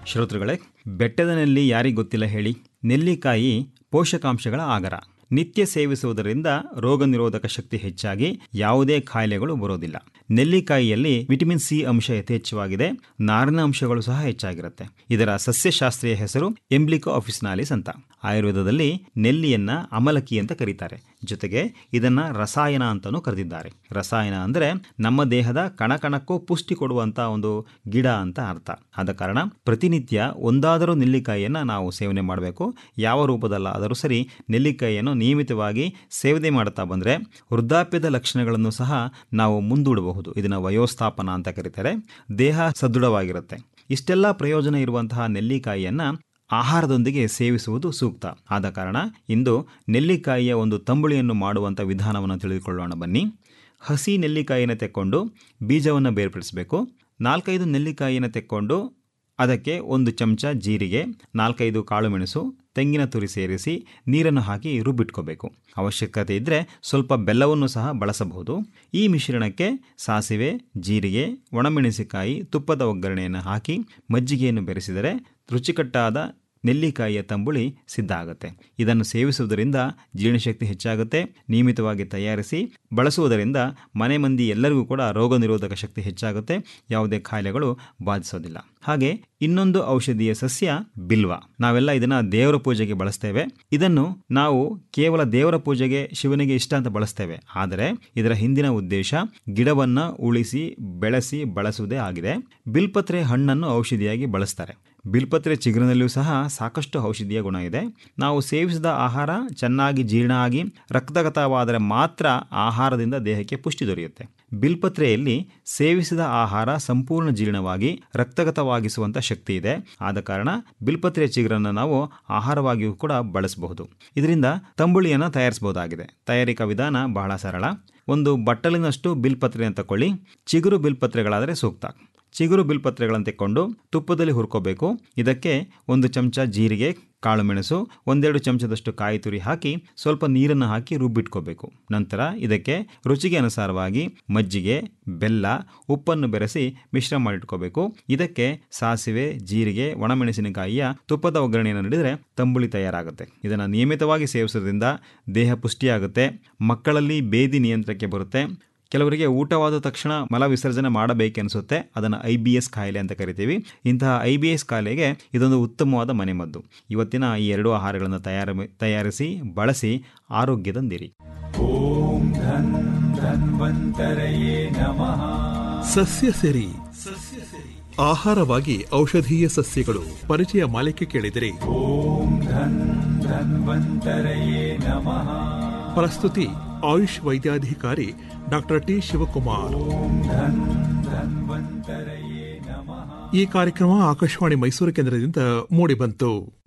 ಶ್ರೋತೃಗಳೇ ಬೆಟ್ಟದ ನೆಲ್ಲಿ ಯಾರಿಗೆ ಗೊತ್ತಿಲ್ಲ ಹೇಳಿ ನೆಲ್ಲಿಕಾಯಿ ಪೋಷಕಾಂಶಗಳ ಆಗರ ನಿತ್ಯ ಸೇವಿಸುವುದರಿಂದ ರೋಗ ನಿರೋಧಕ ಶಕ್ತಿ ಹೆಚ್ಚಾಗಿ ಯಾವುದೇ ಕಾಯಿಲೆಗಳು ಬರೋದಿಲ್ಲ ನೆಲ್ಲಿಕಾಯಿಯಲ್ಲಿ ವಿಟಮಿನ್ ಸಿ ಅಂಶ ಯಥೇಚ್ಛವಾಗಿದೆ ನಾರಿನ ಅಂಶಗಳು ಸಹ ಹೆಚ್ಚಾಗಿರುತ್ತೆ ಇದರ ಸಸ್ಯಶಾಸ್ತ್ರೀಯ ಹೆಸರು ಎಂಬ್ಲಿಕೋ ಆಫಿಸ್ನಾಲಿಸ್ ಅಂತ ಆಯುರ್ವೇದದಲ್ಲಿ ನೆಲ್ಲಿಯನ್ನ ಅಮಲಕಿ ಅಂತ ಕರೀತಾರೆ ಜೊತೆಗೆ ಇದನ್ನ ರಸಾಯನ ಅಂತಾನೂ ಕರೆದಿದ್ದಾರೆ ರಸಾಯನ ಅಂದ್ರೆ ನಮ್ಮ ದೇಹದ ಕಣಕಣಕ್ಕೂ ಪುಷ್ಟಿ ಕೊಡುವಂತ ಒಂದು ಗಿಡ ಅಂತ ಅರ್ಥ ಆದ ಕಾರಣ ಪ್ರತಿನಿತ್ಯ ಒಂದಾದರೂ ನೆಲ್ಲಿಕಾಯಿಯನ್ನ ನಾವು ಸೇವನೆ ಮಾಡಬೇಕು ಯಾವ ರೂಪದಲ್ಲಾದರೂ ಸರಿ ನೆಲ್ಲಿಕಾಯಿಯನ್ನು ನಿಯಮಿತವಾಗಿ ಸೇವನೆ ಮಾಡುತ್ತಾ ಬಂದರೆ ವೃದ್ಧಾಪ್ಯದ ಲಕ್ಷಣಗಳನ್ನು ಸಹ ನಾವು ಮುಂದೂಡಬಹುದು ಇದನ್ನು ವಯೋಸ್ಥಾಪನ ಅಂತ ಕರೀತಾರೆ ದೇಹ ಸದೃಢವಾಗಿರುತ್ತೆ ಇಷ್ಟೆಲ್ಲ ಪ್ರಯೋಜನ ಇರುವಂತಹ ನೆಲ್ಲಿಕಾಯಿಯನ್ನು ಆಹಾರದೊಂದಿಗೆ ಸೇವಿಸುವುದು ಸೂಕ್ತ ಆದ ಕಾರಣ ಇಂದು ನೆಲ್ಲಿಕಾಯಿಯ ಒಂದು ತಂಬುಳಿಯನ್ನು ಮಾಡುವಂಥ ವಿಧಾನವನ್ನು ತಿಳಿದುಕೊಳ್ಳೋಣ ಬನ್ನಿ ಹಸಿ ನೆಲ್ಲಿಕಾಯಿನ ತೆಕ್ಕೊಂಡು ಬೀಜವನ್ನು ಬೇರ್ಪಡಿಸಬೇಕು ನಾಲ್ಕೈದು ನೆಲ್ಲಿಕಾಯಿನ ತೆಕ್ಕೊಂಡು ಅದಕ್ಕೆ ಒಂದು ಚಮಚ ಜೀರಿಗೆ ನಾಲ್ಕೈದು ಕಾಳುಮೆಣಸು ತೆಂಗಿನ ತುರಿ ಸೇರಿಸಿ ನೀರನ್ನು ಹಾಕಿ ರುಬ್ಬಿಟ್ಕೋಬೇಕು ಅವಶ್ಯಕತೆ ಇದ್ದರೆ ಸ್ವಲ್ಪ ಬೆಲ್ಲವನ್ನು ಸಹ ಬಳಸಬಹುದು ಈ ಮಿಶ್ರಣಕ್ಕೆ ಸಾಸಿವೆ ಜೀರಿಗೆ ಒಣಮೆಣಸಿಕಾಯಿ ತುಪ್ಪದ ಒಗ್ಗರಣೆಯನ್ನು ಹಾಕಿ ಮಜ್ಜಿಗೆಯನ್ನು ಬೆರೆಸಿದರೆ ರುಚಿಕಟ್ಟಾದ ನೆಲ್ಲಿಕಾಯಿಯ ತಂಬುಳಿ ಸಿದ್ಧ ಆಗುತ್ತೆ ಇದನ್ನು ಸೇವಿಸುವುದರಿಂದ ಜೀರ್ಣಶಕ್ತಿ ಹೆಚ್ಚಾಗುತ್ತೆ ನಿಯಮಿತವಾಗಿ ತಯಾರಿಸಿ ಬಳಸುವುದರಿಂದ ಮನೆ ಮಂದಿ ಎಲ್ಲರಿಗೂ ಕೂಡ ರೋಗ ನಿರೋಧಕ ಶಕ್ತಿ ಹೆಚ್ಚಾಗುತ್ತೆ ಯಾವುದೇ ಕಾಯಿಲೆಗಳು ಬಾಧಿಸೋದಿಲ್ಲ ಹಾಗೆ ಇನ್ನೊಂದು ಔಷಧೀಯ ಸಸ್ಯ ಬಿಲ್ವ ನಾವೆಲ್ಲ ಇದನ್ನ ದೇವರ ಪೂಜೆಗೆ ಬಳಸ್ತೇವೆ ಇದನ್ನು ನಾವು ಕೇವಲ ದೇವರ ಪೂಜೆಗೆ ಶಿವನಿಗೆ ಇಷ್ಟ ಅಂತ ಬಳಸ್ತೇವೆ ಆದರೆ ಇದರ ಹಿಂದಿನ ಉದ್ದೇಶ ಗಿಡವನ್ನ ಉಳಿಸಿ ಬೆಳೆಸಿ ಬಳಸುವುದೇ ಆಗಿದೆ ಬಿಲ್ಪತ್ರೆ ಹಣ್ಣನ್ನು ಔಷಧಿಯಾಗಿ ಬಳಸ್ತಾರೆ ಬಿಲ್ಪತ್ರೆ ಚಿಗುರಿನಲ್ಲಿಯೂ ಸಹ ಸಾಕಷ್ಟು ಔಷಧೀಯ ಗುಣ ಇದೆ ನಾವು ಸೇವಿಸಿದ ಆಹಾರ ಚೆನ್ನಾಗಿ ಜೀರ್ಣ ಆಗಿ ರಕ್ತಗತವಾದರೆ ಮಾತ್ರ ಆಹಾರದಿಂದ ದೇಹಕ್ಕೆ ಪುಷ್ಟಿ ದೊರೆಯುತ್ತೆ ಬಿಲ್ಪತ್ರೆಯಲ್ಲಿ ಸೇವಿಸಿದ ಆಹಾರ ಸಂಪೂರ್ಣ ಜೀರ್ಣವಾಗಿ ರಕ್ತಗತವಾಗಿಸುವಂಥ ಶಕ್ತಿ ಇದೆ ಆದ ಕಾರಣ ಬಿಲ್ಪತ್ರೆ ಚಿಗುರನ್ನು ನಾವು ಆಹಾರವಾಗಿಯೂ ಕೂಡ ಬಳಸಬಹುದು ಇದರಿಂದ ತಂಬುಳಿಯನ್ನು ತಯಾರಿಸಬಹುದಾಗಿದೆ ತಯಾರಿಕಾ ವಿಧಾನ ಬಹಳ ಸರಳ ಒಂದು ಬಟ್ಟಲಿನಷ್ಟು ಬಿಲ್ಪತ್ರೆಯನ್ನು ತಗೊಳ್ಳಿ ಚಿಗುರು ಬಿಲ್ಪತ್ರೆಗಳಾದರೆ ಸೂಕ್ತ ಚಿಗುರು ಬಿಲ್ಪತ್ರೆಗಳನ್ನು ತೆಕ್ಕೊಂಡು ತುಪ್ಪದಲ್ಲಿ ಹುರ್ಕೋಬೇಕು ಇದಕ್ಕೆ ಒಂದು ಚಮಚ ಜೀರಿಗೆ ಕಾಳುಮೆಣಸು ಒಂದೆರಡು ಚಮಚದಷ್ಟು ಕಾಯಿ ತುರಿ ಹಾಕಿ ಸ್ವಲ್ಪ ನೀರನ್ನು ಹಾಕಿ ರುಬ್ಬಿಟ್ಕೋಬೇಕು ನಂತರ ಇದಕ್ಕೆ ರುಚಿಗೆ ಅನುಸಾರವಾಗಿ ಮಜ್ಜಿಗೆ ಬೆಲ್ಲ ಉಪ್ಪನ್ನು ಬೆರೆಸಿ ಮಿಶ್ರ ಮಾಡಿಟ್ಕೋಬೇಕು ಇದಕ್ಕೆ ಸಾಸಿವೆ ಜೀರಿಗೆ ಒಣಮೆಣಸಿನಕಾಯಿಯ ತುಪ್ಪದ ಒಗ್ಗರಣೆಯನ್ನು ನೀಡಿದರೆ ತಂಬುಳಿ ತಯಾರಾಗುತ್ತೆ ಇದನ್ನು ನಿಯಮಿತವಾಗಿ ಸೇವಿಸೋದ್ರಿಂದ ದೇಹ ಪುಷ್ಟಿಯಾಗುತ್ತೆ ಮಕ್ಕಳಲ್ಲಿ ಬೇದಿ ನಿಯಂತ್ರಣಕ್ಕೆ ಬರುತ್ತೆ ಕೆಲವರಿಗೆ ಊಟವಾದ ತಕ್ಷಣ ಮಲ ವಿಸರ್ಜನೆ ಮಾಡಬೇಕೆನಿಸುತ್ತೆ ಅದನ್ನು ಐ ಬಿ ಎಸ್ ಕಾಯಿಲೆ ಅಂತ ಕರಿತೀವಿ ಇಂತಹ ಐ ಬಿ ಎಸ್ ಕಾಯಿಲೆಗೆ ಇದೊಂದು ಉತ್ತಮವಾದ ಮನೆಮದ್ದು ಇವತ್ತಿನ ಈ ಎರಡು ಆಹಾರಗಳನ್ನು ತಯಾರ ತಯಾರಿಸಿ ಬಳಸಿ ಆರೋಗ್ಯದಂದಿರಿ ಓಂ ಧನ್ ಧನ್ವಂತರಯೇ ನಮಃ ಸಸ್ಯ ಸೆರಿ ಆಹಾರವಾಗಿ ಔಷಧೀಯ ಸಸ್ಯಗಳು ಪರಿಚಯ ಮಾಲಿಕೆ ಕೇಳಿದರೆ ಓಂ ಧನ್ ಧನ್ವಂತರಯೇ ನಮಃ ಪ್ರಸ್ತುತಿ ಆಯುಷ್ ವೈದ್ಯಾಧಿಕಾರಿ ಡಾಕ್ಟರ್ ಟಿ ಶಿವಕುಮಾರ್ ಓಂ ಧನ್ ಧನ್ವಂತರಯೇ ನಮಃ ಈ ಕಾರ್ಯಕ್ರಮ ಆಕಾಶವಾಣಿ ಮೈಸೂರು ಕೇಂದ್ರದಿಂದ ಮೂಡಿಬಂತು